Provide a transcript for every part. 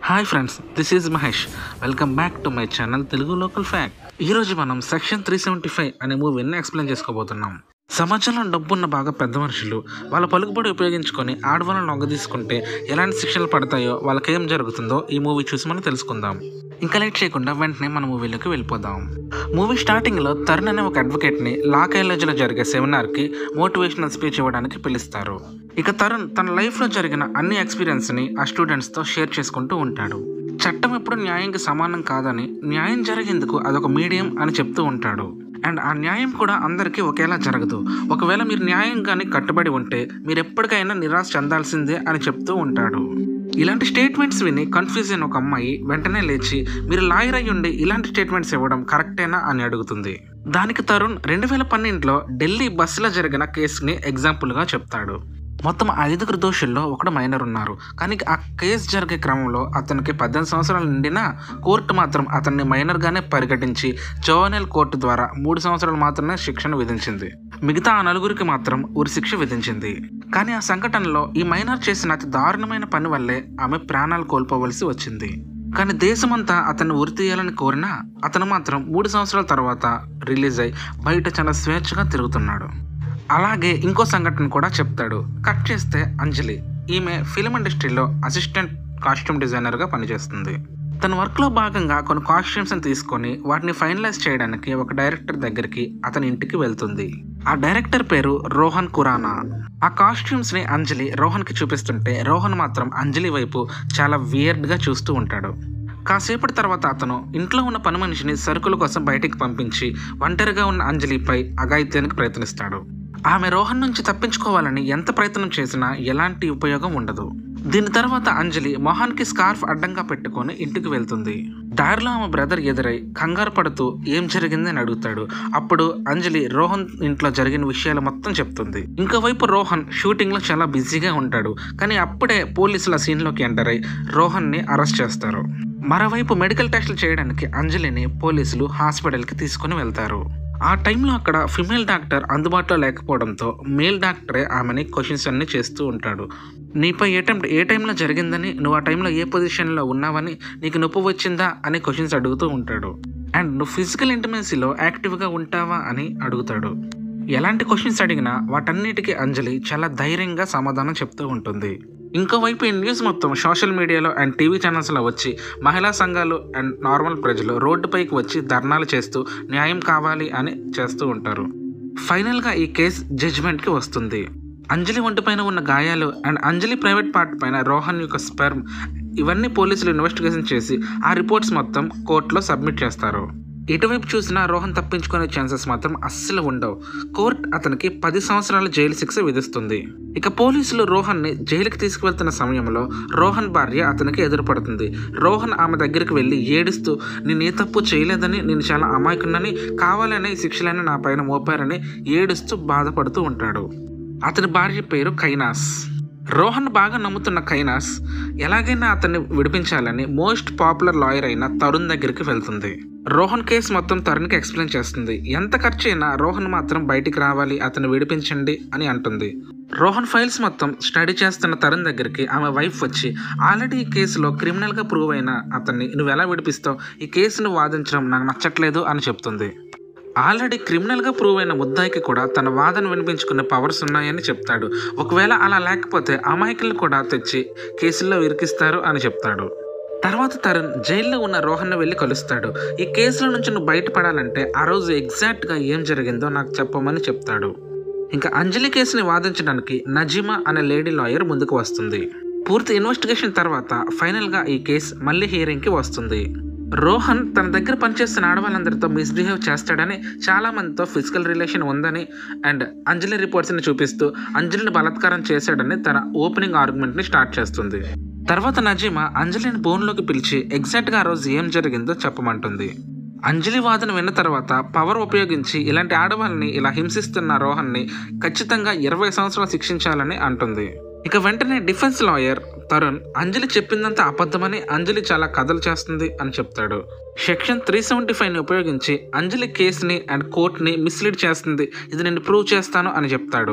hi friends this is Mahesh welcome back to my channel Telugu local fact ఈరోజు మనం section three seventy five అనే మూవీని explain చేసుకోబోతున్నాం సమాజంలో డబ్బున్న బాగా పెద్ద మనుషులు వాళ్ళ పలుకుబడి ఉపయోగించుకొని ఆడవాళ్ళని లొంగ తీసుకుంటే ఎలాంటి శిక్షలు పడతాయో వాళ్ళకి ఏం జరుగుతుందో ఈ మూవీ చూసి మనం తెలుసుకుందాం ఇంకా లేట్ చేయకుండా వెంటనే మన మూవీలోకి వెళ్ళిపోదాం మూవీ స్టార్టింగ్లో తరుణ్ అనే ఒక అడ్వకేట్ని లా కాలేజీలో జరిగే సెమినార్కి మోటివేషనల్ స్పీచ్ ఇవ్వడానికి పిలుస్తారు ఇక తరుణ్ తన లైఫ్లో జరిగిన అన్ని ఎక్స్పీరియన్స్ని ఆ స్టూడెంట్స్తో షేర్ చేసుకుంటూ ఉంటాడు చట్టం ఎప్పుడు న్యాయంకి సమానం కాదని న్యాయం జరిగేందుకు అదొక మీడియం అని చెప్తూ ఉంటాడు అండ్ ఆ న్యాయం కూడా అందరికీ ఒకేలా జరగదు ఒకవేళ మీరు న్యాయం కానీ కట్టుబడి ఉంటే మీరు ఎప్పటికైనా నిరాశ చెందాల్సిందే అని చెప్తూ ఉంటాడు ఇలాంటి స్టేట్మెంట్స్ విని కన్ఫ్యూజ్ అయిన ఒక అమ్మాయి వెంటనే లేచి మీరు లాయర్ అయ్యి ఉండి ఇలాంటి స్టేట్మెంట్స్ ఇవ్వడం కరెక్టేనా అని అడుగుతుంది దానికి తరుణ్ రెండు వేల పన్నెండులో ఢిల్లీ బస్సులో జరిగిన కేసుని ఎగ్జాంపుల్గా చెప్తాడు మొత్తం ఐదుగురు దోషుల్లో ఒకడు మైనర్ ఉన్నారు కానీ ఆ కేసు జరిగే క్రమంలో అతనికి పద్దెనిమిది సంవత్సరాలు నిండినా కోర్టు మాత్రం అతన్ని మైనర్గానే పరిగణించి జోవనల్ కోర్టు ద్వారా మూడు సంవత్సరాలు మాత్రమే శిక్షను విధించింది మిగతా ఆ నలుగురికి మాత్రం ఉరి శిక్ష విధించింది కానీ ఆ సంఘటనలో ఈ మైనర్ చేసిన అతి దారుణమైన పని వల్లే ఆమె ప్రాణాలు కోల్పోవలసి వచ్చింది కానీ దేశమంతా అతన్ని ఉరి తీయాలని కోరినా అతను మాత్రం మూడు సంవత్సరాల తర్వాత రిలీజ్ అయి బయట చాలా స్వేచ్ఛగా తిరుగుతున్నాడు అలాగే ఇంకో సంఘటన కూడా చెప్తాడు కట్ చేస్తే అంజలి ఈమె ఫిలిం ఇండస్ట్రీలో అసిస్టెంట్ కాస్ట్యూమ్ డిజైనర్గా పనిచేస్తుంది తన వర్క్లో భాగంగా కొన్ని కాస్ట్యూమ్స్ని తీసుకొని వాటిని ఫైనలైజ్ చేయడానికి ఒక డైరెక్టర్ దగ్గరికి అతని ఇంటికి వెళ్తుంది ఆ డైరెక్టర్ పేరు రోహన్ కురానా ఆ కాస్ట్యూమ్స్ని అంజలి రోహన్కి చూపిస్తుంటే రోహన్ మాత్రం అంజలి వైపు చాలా వియర్డ్గా చూస్తూ ఉంటాడు కాసేపటి తర్వాత అతను ఇంట్లో ఉన్న పని మనిషిని సరుకుల కోసం బయటికి పంపించి ఒంటరిగా ఉన్న అంజలిపై అఘాయిత్యానికి ప్రయత్నిస్తాడు ఆమె రోహన్ నుంచి తప్పించుకోవాలని ఎంత ప్రయత్నం చేసినా ఎలాంటి ఉపయోగం ఉండదు దీని తర్వాత అంజలి మొహాన్కి స్కార్ఫ్ అడ్డంగా పెట్టుకొని ఇంటికి వెళ్తుంది దారిలో ఆమె బ్రదర్ ఎదురై కంగారు పడుతూ ఏం జరిగింది అని అడుగుతాడు అప్పుడు అంజలి రోహన్ ఇంట్లో జరిగిన విషయాలు మొత్తం చెప్తుంది ఇంకోవైపు రోహన్ షూటింగ్లో చాలా బిజీగా ఉంటాడు కానీ అప్పుడే పోలీసుల సీన్లోకి ఎంటర్ అయి రోహన్ని అరెస్ట్ చేస్తారు మరోవైపు మెడికల్ టెస్టులు చేయడానికి అంజలిని పోలీసులు హాస్పిటల్కి తీసుకుని వెళ్తారు ఆ టైంలో అక్కడ ఫిమేల్ డాక్టర్ అందుబాటులో లేకపోవడంతో మేల్ డాక్టరే ఆమెని క్వశ్చన్స్ అన్ని చేస్తూ ఉంటాడు నీపై ఏ టైం ఏ టైంలో జరిగిందని నువ్వు ఆ టైంలో ఏ పొజిషన్లో ఉన్నావని నీకు నొప్పి వచ్చిందా అని క్వశ్చన్స్ అడుగుతూ ఉంటాడు అండ్ నువ్వు ఫిజికల్ ఇంటిమెన్సీలో యాక్టివ్గా ఉంటావా అని అడుగుతాడు ఎలాంటి క్వశ్చన్స్ అడిగినా వాటన్నిటికీ అంజలి చాలా ధైర్యంగా సమాధానం చెప్తూ ఉంటుంది ఇంకోవైపు ఈ న్యూస్ మొత్తం సోషల్ మీడియాలో అండ్ టీవీ ఛానల్స్లో వచ్చి మహిళా సంఘాలు అండ్ నార్మల్ ప్రజలు రోడ్డుపైకి వచ్చి ధర్నాలు చేస్తూ న్యాయం కావాలి అని చేస్తూ ఉంటారు ఫైనల్గా ఈ కేసు జడ్జిమెంట్కి వస్తుంది అంజలి ఒంటిపైన ఉన్న గాయాలు అండ్ అంజలి ప్రైవేట్ పార్ట్ పైన రోహన్ యొక్క స్పెర్మ్ ఇవన్నీ పోలీసులు ఇన్వెస్టిగేషన్ చేసి ఆ రిపోర్ట్స్ మొత్తం కోర్టులో సబ్మిట్ చేస్తారు ఇటువైపు చూసినా రోహన్ తప్పించుకునే ఛాన్సెస్ మాత్రం అస్సలు ఉండవు కోర్ట్ అతనికి పది సంవత్సరాల జైలు శిక్ష విధిస్తుంది ఇక పోలీసులు రోహన్ని జైలుకి తీసుకువెళ్తున్న సమయంలో రోహన్ భార్య అతనికి ఎదురుపడుతుంది రోహన్ ఆమె దగ్గరికి వెళ్ళి ఏడుస్తూ నేను ఏ తప్పు చేయలేదని నేను చాలా అమాయకున్నని కావాలని ఈ శిక్షలని నా పైన మోపారని ఏడుస్తూ బాధపడుతూ ఉంటాడు అతని భార్య పేరు కైనాస్ రోహన్ బాగా నమ్ముతున్న కైనాస్ ఎలాగైనా అతన్ని విడిపించాలని మోస్ట్ పాపులర్ లాయర్ అయిన తరుణ్ దగ్గరికి వెళ్తుంది రోహన్ కేసు మొత్తం తరుణ్కి ఎక్స్ప్లెయిన్ చేస్తుంది ఎంత ఖర్చు అయినా రోహన్ మాత్రం బయటికి రావాలి అతను విడిపించండి అని అంటుంది రోహన్ ఫైల్స్ మొత్తం స్టడీ చేస్తున్న తరుణ్ దగ్గరికి ఆమె వైఫ్ వచ్చి ఆల్రెడీ ఈ కేసులో క్రిమినల్గా ప్రూవ్ అయిన అతన్ని నువ్వు ఎలా విడిపిస్తావు ఈ కేసును వాదించడం నాకు నచ్చట్లేదు అని చెప్తుంది ఆల్రెడీ క్రిమినల్గా ప్రూవ్ అయిన ముద్దాయికి కూడా తన వాదన వినిపించుకునే పవర్స్ ఉన్నాయని చెప్తాడు ఒకవేళ అలా లేకపోతే అమాయకులను కూడా తెచ్చి కేసుల్లో ఇరికిస్తారు అని చెప్తాడు తర్వాత తరుణ్ జైల్లో ఉన్న రోహన్ను వెళ్ళి కలుస్తాడు ఈ కేసుల నుంచి నువ్వు బయటపడాలంటే ఆ రోజు ఎగ్జాక్ట్గా ఏం జరిగిందో నాకు చెప్పమని చెప్తాడు ఇంకా అంజలి కేసుని వాదించడానికి నజీమా అనే లేడీ లాయర్ ముందుకు వస్తుంది పూర్తి ఇన్వెస్టిగేషన్ తర్వాత ఫైనల్గా ఈ కేసు మళ్ళీ హియరింగ్కి వస్తుంది రోహన్ తన దగ్గర పనిచేస్తున్న ఆడవాళ్ళందరితో మిస్బిహేవ్ చేస్తాడని చాలా మందితో ఫిజికల్ రిలేషన్ ఉందని అండ్ అంజలి రిపోర్ట్స్ని చూపిస్తూ అంజలిని బలాత్కారం చేశాడని తన ఓపెనింగ్ ఆర్గ్యుమెంట్ని స్టార్ట్ చేస్తుంది తర్వాత నజీమా అంజలిని బోన్లోకి పిలిచి ఎగ్జాక్ట్గా ఆ రోజు ఏం జరిగిందో చెప్పమంటుంది అంజలి వాదన విన్న తర్వాత పవర్ ఉపయోగించి ఇలాంటి ఆడవాళ్ళని ఇలా హింసిస్తున్న రోహన్ని ఖచ్చితంగా ఇరవై సంవత్సరాలు శిక్షించాలని అంటుంది ఇక వెంటనే డిఫెన్స్ లాయర్ తరుణ్ అంజలి చెప్పిందంతా అబద్ధమని అంజలి చాలా కథలు చేస్తుంది అని చెప్తాడు సెక్షన్ త్రీ సెవెంటీ ఫైవ్ని ఉపయోగించి అంజలి కేసుని అండ్ కోర్టుని మిస్లీడ్ చేస్తుంది ఇది నేను ప్రూవ్ చేస్తాను అని చెప్తాడు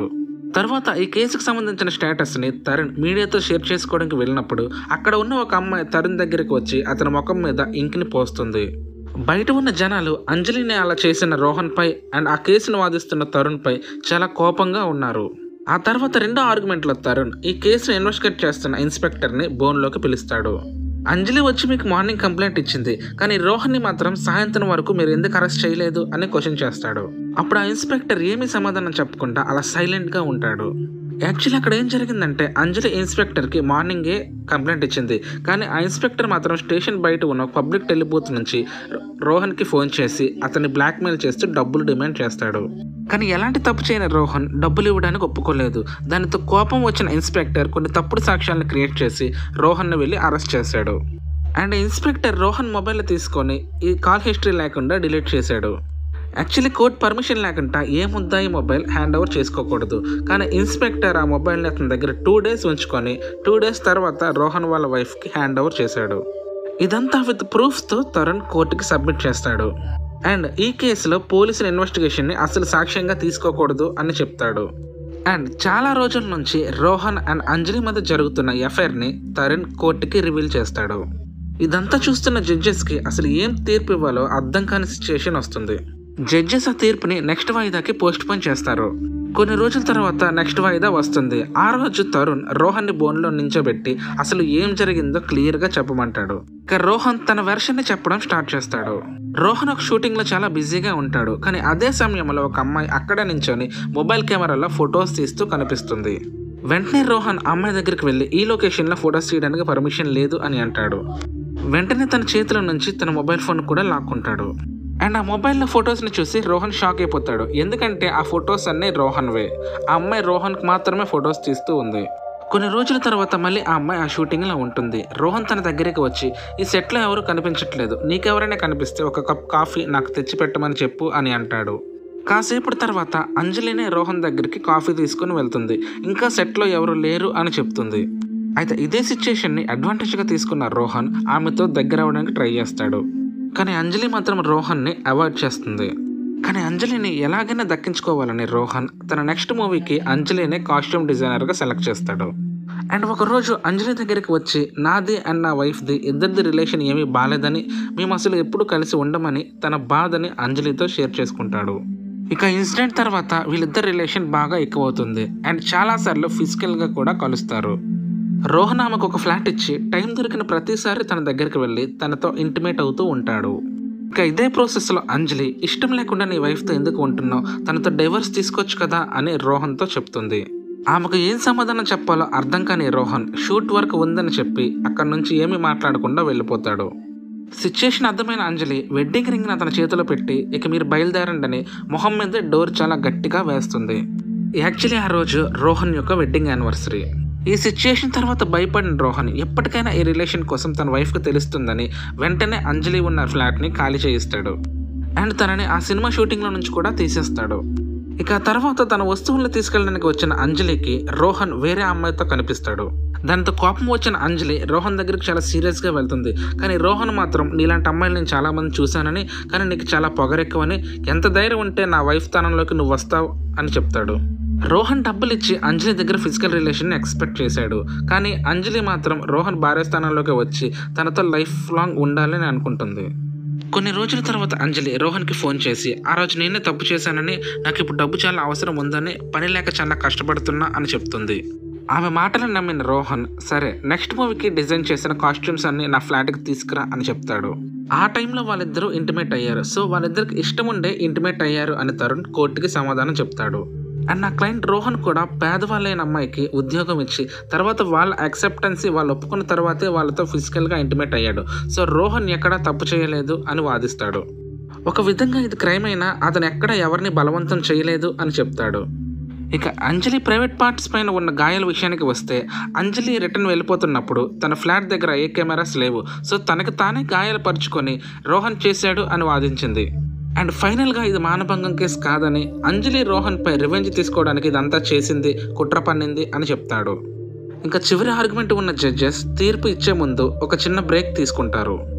తర్వాత ఈ కేసుకు సంబంధించిన స్టేటస్ని తరుణ్ మీడియాతో షేర్ చేసుకోవడానికి వెళ్ళినప్పుడు అక్కడ ఉన్న ఒక అమ్మాయి తరుణ్ దగ్గరికి వచ్చి అతని ముఖం మీద ఇంకిని పోస్తుంది బయట ఉన్న జనాలు అంజలిని అలా చేసిన రోహన్పై అండ్ ఆ కేసును వాదిస్తున్న తరుణ్పై చాలా కోపంగా ఉన్నారు ఆ తర్వాత రెండో ఆర్గ్యుమెంట్లో తరుణ్ ఈ కేసును ఇన్వెస్టిగేట్ చేస్తున్న ఇన్స్పెక్టర్ని బోన్లోకి పిలుస్తాడు అంజలి వచ్చి మీకు మార్నింగ్ కంప్లైంట్ ఇచ్చింది కానీ రోహన్ని మాత్రం సాయంత్రం వరకు మీరు ఎందుకు అరెస్ట్ చేయలేదు అని క్వశ్చన్ చేస్తాడు అప్పుడు ఆ ఇన్స్పెక్టర్ ఏమీ సమాధానం చెప్పకుండా అలా సైలెంట్గా ఉంటాడు యాక్చువల్లీ అక్కడ ఏం జరిగిందంటే అంజలి ఇన్స్పెక్టర్కి మార్నింగే కంప్లైంట్ ఇచ్చింది కానీ ఆ ఇన్స్పెక్టర్ మాత్రం స్టేషన్ బయట ఉన్న పబ్లిక్ టెలిబూత్ నుంచి రోహన్కి ఫోన్ చేసి అతన్ని బ్లాక్మెయిల్ చేస్తూ డబ్బులు డిమాండ్ చేస్తాడు కానీ ఎలాంటి తప్పు చేయని రోహన్ డబ్బులు ఇవ్వడానికి ఒప్పుకోలేదు దానితో కోపం వచ్చిన ఇన్స్పెక్టర్ కొన్ని తప్పుడు సాక్ష్యాలను క్రియేట్ చేసి రోహన్ను వెళ్ళి అరెస్ట్ చేశాడు అండ్ ఇన్స్పెక్టర్ రోహన్ మొబైల్ తీసుకొని ఈ కాల్ హిస్టరీ లేకుండా డిలీట్ చేశాడు యాక్చువల్లీ కోర్ట్ పర్మిషన్ లేకుండా ఏ ముద్దాయి మొబైల్ హ్యాండ్ ఓవర్ చేసుకోకూడదు కానీ ఇన్స్పెక్టర్ ఆ మొబైల్ని అతని దగ్గర టూ డేస్ ఉంచుకొని టూ డేస్ తర్వాత రోహన్ వాళ్ళ వైఫ్కి హ్యాండ్ ఓవర్ చేశాడు ఇదంతా విత్ ప్రూఫ్స్తో తరుణ్ కోర్టుకి సబ్మిట్ చేస్తాడు అండ్ ఈ కేసులో పోలీసుల ఇన్వెస్టిగేషన్ని అసలు సాక్ష్యంగా తీసుకోకూడదు అని చెప్తాడు అండ్ చాలా రోజుల నుంచి రోహన్ అండ్ అంజలి మధ్య జరుగుతున్న ఎఫ్ఐఆర్ని తరుణ్ కోర్టుకి రివీల్ చేస్తాడు ఇదంతా చూస్తున్న జడ్జెస్కి అసలు ఏం తీర్పు ఇవ్వాలో అర్థం కాని సిచ్యుయేషన్ వస్తుంది జడ్జెస్ ఆ తీర్పుని నెక్స్ట్ వాయిదాకి పోస్ట్ పోన్ చేస్తారు కొన్ని రోజుల తర్వాత నెక్స్ట్ వాయిదా వస్తుంది ఆ రోజు తరుణ్ రోహన్ని బోన్లో నించోబెట్టి అసలు ఏం జరిగిందో క్లియర్గా చెప్పమంటాడు ఇక రోహన్ తన వెర్షన్ని చెప్పడం స్టార్ట్ చేస్తాడు రోహన్ ఒక షూటింగ్లో చాలా బిజీగా ఉంటాడు కానీ అదే సమయంలో ఒక అమ్మాయి అక్కడ నించొని మొబైల్ కెమెరాలో ఫొటోస్ తీస్తూ కనిపిస్తుంది వెంటనే రోహన్ అమ్మాయి దగ్గరికి వెళ్ళి ఈ లొకేషన్లో ఫొటోస్ తీయడానికి పర్మిషన్ లేదు అని అంటాడు వెంటనే తన చేతుల నుంచి తన మొబైల్ ఫోన్ కూడా లాక్కుంటాడు అండ్ ఆ మొబైల్లో ఫొటోస్ని చూసి రోహన్ షాక్ అయిపోతాడు ఎందుకంటే ఆ ఫొటోస్ అన్నీ రోహన్వే ఆ అమ్మాయి రోహన్కి మాత్రమే ఫొటోస్ తీస్తూ ఉంది కొన్ని రోజుల తర్వాత మళ్ళీ ఆ అమ్మాయి ఆ షూటింగ్లో ఉంటుంది రోహన్ తన దగ్గరికి వచ్చి ఈ సెట్లో ఎవరు కనిపించట్లేదు నీకెవరైనా కనిపిస్తే ఒక కప్ కాఫీ నాకు తెచ్చి పెట్టమని చెప్పు అని అంటాడు కాసేపటి తర్వాత అంజలినే రోహన్ దగ్గరికి కాఫీ తీసుకుని వెళ్తుంది ఇంకా సెట్లో ఎవరు లేరు అని చెప్తుంది అయితే ఇదే సిచ్యుయేషన్ని అడ్వాంటేజ్గా తీసుకున్న రోహన్ ఆమెతో దగ్గర అవడానికి ట్రై చేస్తాడు కానీ అంజలి మాత్రం రోహన్ని అవాయిడ్ చేస్తుంది కానీ అంజలిని ఎలాగైనా దక్కించుకోవాలని రోహన్ తన నెక్స్ట్ మూవీకి అంజలినే కాస్ట్యూమ్ డిజైనర్గా సెలెక్ట్ చేస్తాడు అండ్ ఒకరోజు అంజలి దగ్గరికి వచ్చి నాది అండ్ నా వైఫ్ది ఇద్దరిది రిలేషన్ ఏమీ బాలేదని మేము అసలు ఎప్పుడు కలిసి ఉండమని తన బాధని అంజలితో షేర్ చేసుకుంటాడు ఇక ఇన్సిడెంట్ తర్వాత వీళ్ళిద్దరి రిలేషన్ బాగా ఎక్కువ అవుతుంది అండ్ చాలాసార్లు ఫిజికల్గా కూడా కలుస్తారు రోహన్ ఆమెకు ఒక ఫ్లాట్ ఇచ్చి టైం దొరికిన ప్రతిసారి తన దగ్గరికి వెళ్ళి తనతో ఇంటిమేట్ అవుతూ ఉంటాడు ఇక ఇదే ప్రాసెస్లో అంజలి ఇష్టం లేకుండా నీ వైఫ్తో ఎందుకు ఉంటున్నావు తనతో డైవర్స్ తీసుకోవచ్చు కదా అని రోహన్తో చెప్తుంది ఆమెకు ఏం సమాధానం చెప్పాలో అర్థం కాని రోహన్ షూట్ వర్క్ ఉందని చెప్పి అక్కడి నుంచి ఏమీ మాట్లాడకుండా వెళ్ళిపోతాడు సిచ్యుయేషన్ అర్థమైన అంజలి వెడ్డింగ్ రింగ్ని అతని చేతిలో పెట్టి ఇక మీరు బయలుదేరండి అని మొహం మీద డోర్ చాలా గట్టిగా వేస్తుంది యాక్చువల్లీ ఆ రోజు రోహన్ యొక్క వెడ్డింగ్ యానివర్సరీ ఈ సిచ్యుయేషన్ తర్వాత భయపడిన రోహన్ ఎప్పటికైనా ఈ రిలేషన్ కోసం తన వైఫ్కి తెలుస్తుందని వెంటనే అంజలి ఉన్న ఫ్లాట్ని ఖాళీ చేయిస్తాడు అండ్ తనని ఆ సినిమా షూటింగ్లో నుంచి కూడా తీసేస్తాడు ఇక తర్వాత తన వస్తువులను తీసుకెళ్ళడానికి వచ్చిన అంజలికి రోహన్ వేరే అమ్మాయితో కనిపిస్తాడు దాంతో కోపం వచ్చిన అంజలి రోహన్ దగ్గరికి చాలా సీరియస్గా వెళ్తుంది కానీ రోహన్ మాత్రం నీలాంటి అమ్మాయిలు నేను చాలా మంది చూశానని కానీ నీకు చాలా పొగరెక్కువని ఎంత ధైర్యం ఉంటే నా వైఫ్ స్థానంలోకి నువ్వు వస్తావు అని చెప్తాడు రోహన్ డబ్బులు ఇచ్చి అంజలి దగ్గర ఫిజికల్ రిలేషన్ ఎక్స్పెక్ట్ చేశాడు కానీ అంజలి మాత్రం రోహన్ భార్య స్థానంలోకి వచ్చి తనతో లైఫ్ లాంగ్ ఉండాలని అనుకుంటుంది కొన్ని రోజుల తర్వాత అంజలి రోహన్కి ఫోన్ చేసి ఆ రోజు నేనే తప్పు చేశానని నాకు ఇప్పుడు డబ్బు చాలా అవసరం ఉందని పని లేక చాలా కష్టపడుతున్నా అని చెప్తుంది ఆమె మాటలను నమ్మిన రోహన్ సరే నెక్స్ట్ మూవీకి డిజైన్ చేసిన కాస్ట్యూమ్స్ అన్ని నా ఫ్లాట్కి తీసుకురా అని చెప్తాడు ఆ టైంలో వాళ్ళిద్దరూ ఇంటిమేట్ అయ్యారు సో వాళ్ళిద్దరికి ఇష్టం ఉండే ఇంటిమేట్ అయ్యారు అని తరుణ్ కోర్టుకి సమాధానం చెప్తాడు అండ్ నా క్లయింట్ రోహన్ కూడా పేదవాళ్ళైన అమ్మాయికి ఉద్యోగం ఇచ్చి తర్వాత వాళ్ళ యాక్సెప్టెన్సీ వాళ్ళు ఒప్పుకున్న తర్వాతే వాళ్ళతో ఫిజికల్గా ఇంటిమేట్ అయ్యాడు సో రోహన్ ఎక్కడా తప్పు చేయలేదు అని వాదిస్తాడు ఒక విధంగా ఇది క్రైమ్ అయినా అతను ఎక్కడ ఎవరిని బలవంతం చేయలేదు అని చెప్తాడు ఇక అంజలి ప్రైవేట్ పార్ట్స్ పైన ఉన్న గాయాల విషయానికి వస్తే అంజలి రిటర్న్ వెళ్ళిపోతున్నప్పుడు తన ఫ్లాట్ దగ్గర ఏ కెమెరాస్ లేవు సో తనకు తానే గాయాలు పరుచుకొని రోహన్ చేశాడు అని వాదించింది అండ్ ఫైనల్గా ఇది మానభంగం కేసు కాదని అంజలి రోహన్పై రివెంజ్ తీసుకోవడానికి ఇదంతా చేసింది కుట్ర పన్నింది అని చెప్తాడు ఇంకా చివరి ఆర్గ్యుమెంట్ ఉన్న జడ్జెస్ తీర్పు ఇచ్చే ముందు ఒక చిన్న బ్రేక్ తీసుకుంటారు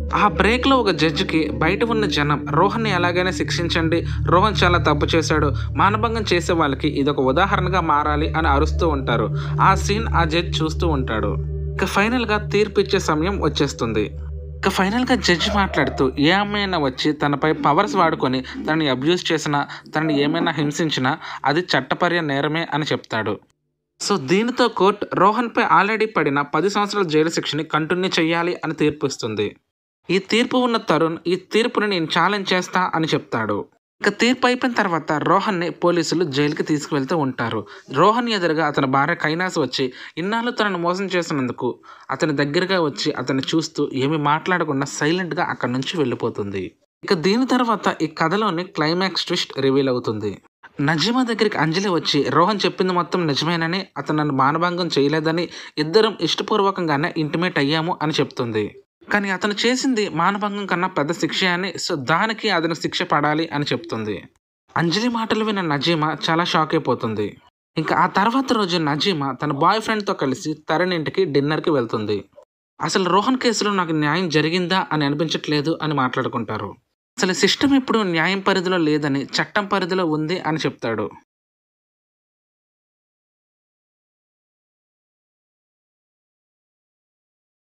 ఆ బ్రేక్లో ఒక జడ్జికి బయట ఉన్న జనం రోహన్ని ఎలాగైనా శిక్షించండి రోహన్ చాలా తప్పు చేశాడు మానభంగం చేసే వాళ్ళకి ఇదొక ఉదాహరణగా మారాలి అని అరుస్తూ ఉంటారు ఆ సీన్ ఆ జడ్జ్ చూస్తూ ఉంటాడు ఇక ఫైనల్గా తీర్పు ఇచ్చే సమయం వచ్చేస్తుంది ఇక ఫైనల్గా జడ్జి మాట్లాడుతూ ఏ అమ్మాయినా వచ్చి తనపై పవర్స్ వాడుకొని తనని అబ్యూస్ చేసినా తనని ఏమైనా హింసించినా అది చట్టపర్య నేరమే అని చెప్తాడు సో దీనితో కోర్టు రోహన్పై ఆల్రెడీ పడిన పది సంవత్సరాల జైలు శిక్షని కంటిన్యూ చేయాలి అని తీర్పు ఇస్తుంది ఈ తీర్పు ఉన్న తరుణ్ ఈ తీర్పుని నేను ఛాలెంజ్ చేస్తా అని చెప్తాడు ఇక తీర్పు అయిపోయిన తర్వాత రోహన్ని పోలీసులు జైలుకి తీసుకువెళ్తూ ఉంటారు రోహన్ ఎదురుగా అతని భార్య కైలాస్ వచ్చి ఇన్నాళ్ళు తనను మోసం చేసినందుకు అతని దగ్గరగా వచ్చి అతన్ని చూస్తూ ఏమీ మాట్లాడకుండా సైలెంట్గా అక్కడి నుంచి వెళ్ళిపోతుంది ఇక దీని తర్వాత ఈ కథలోని క్లైమాక్స్ ట్విస్ట్ రివీల్ అవుతుంది నజీమా దగ్గరికి అంజలి వచ్చి రోహన్ చెప్పింది మొత్తం నిజమేనని అతను నన్ను మానభంగం చేయలేదని ఇద్దరం ఇష్టపూర్వకంగానే ఇంటిమేట్ అయ్యాము అని చెప్తుంది కానీ అతను చేసింది మానభంగం కన్నా పెద్ద శిక్ష అని సో దానికి అతను శిక్ష పడాలి అని చెప్తుంది అంజలి మాటలు విన్న నజీమా చాలా షాక్ అయిపోతుంది ఇంకా ఆ తర్వాత రోజు నజీమా తన బాయ్ ఫ్రెండ్తో కలిసి తరుణ్ ఇంటికి డిన్నర్కి వెళ్తుంది అసలు రోహన్ కేసులో నాకు న్యాయం జరిగిందా అని అనిపించట్లేదు అని మాట్లాడుకుంటారు అసలు సిస్టమ్ ఇప్పుడు న్యాయం పరిధిలో లేదని చట్టం పరిధిలో ఉంది అని చెప్తాడు